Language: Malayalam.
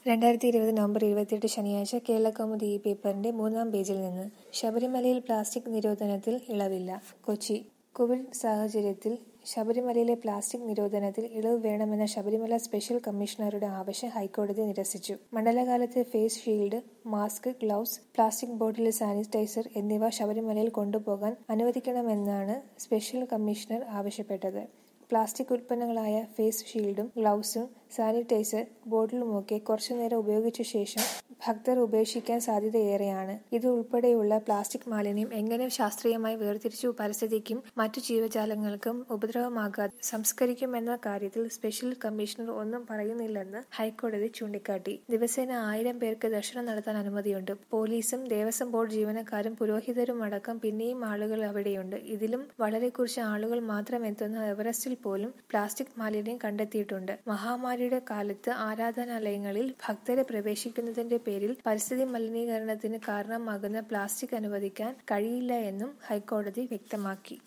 രണ്ടായിരത്തി ഇരുപത് നവംബർ ഇരുപത്തിയെട്ട് ശനിയാഴ്ച കേരളകൗമുദി ഈ പേപ്പറിന്റെ മൂന്നാം പേജിൽ നിന്ന് ശബരിമലയിൽ പ്ലാസ്റ്റിക് നിരോധനത്തിൽ ഇളവില്ല കൊച്ചി കോവിഡ് സാഹചര്യത്തിൽ ശബരിമലയിലെ പ്ലാസ്റ്റിക് നിരോധനത്തിൽ ഇളവ് വേണമെന്ന ശബരിമല സ്പെഷ്യൽ കമ്മീഷണറുടെ ആവശ്യം ഹൈക്കോടതി നിരസിച്ചു മണ്ഡലകാലത്ത് face shield mask gloves plastic bottle sanitiser എന്നിവ ശബരിമലയിൽ കൊണ്ടുപോകാൻ അനുവദിക്കണമെന്നാണ് സ്പെഷ്യൽ കമ്മീഷണർ ആവശ്യപ്പെട്ടത് പ്ലാസ്റ്റിക് ഉൽപ്പന്നങ്ങളായ ഫേസ് ഷീൽഡും ഗ്ലൗസും സാനിറ്റൈസർ ബോട്ടിലുമൊക്കെ കുറച്ചുനേരം ഉപയോഗിച്ച ശേഷം ഭക്തർ ഉപേക്ഷിക്കാൻ സാധ്യതയേറെയാണ് ഇത് ഉൾപ്പെടെയുള്ള പ്ലാസ്റ്റിക് മാലിന്യം എങ്ങനെ ശാസ്ത്രീയമായി വേർതിരിച്ചു പരിസ്ഥിതിക്കും മറ്റു ജീവജാലങ്ങൾക്കും ഉപദ്രവമാകാതെ സംസ്കരിക്കുമെന്ന കാര്യത്തിൽ സ്പെഷ്യൽ കമ്മീഷണർ ഒന്നും പറയുന്നില്ലെന്ന് ഹൈക്കോടതി ചൂണ്ടിക്കാട്ടി ദിവസേന ആയിരം പേർക്ക് ദർശനം നടത്താൻ അനുമതിയുണ്ട് പോലീസും ദേവസ്വം ബോർഡ് ജീവനക്കാരും പുരോഹിതരും അടക്കം പിന്നെയും ആളുകൾ അവിടെയുണ്ട് ഇതിലും വളരെ കുറച്ച് ആളുകൾ മാത്രം എത്തുന്ന എവറസ്റ്റിൽ പോലും പ്ലാസ്റ്റിക് മാലിന്യം കണ്ടെത്തിയിട്ടുണ്ട് മഹാമാരിയുടെ കാലത്ത് ആരാധനാലയങ്ങളിൽ ഭക്തരെ പ്രവേശിക്കുന്നതിന്റെ പേരിൽ പരിസ്ഥിതി മലിനീകരണത്തിന് കാരണമാകുന്ന പ്ലാസ്റ്റിക് അനുവദിക്കാൻ കഴിയില്ല എന്നും ഹൈക്കോടതി വ്യക്തമാക്കി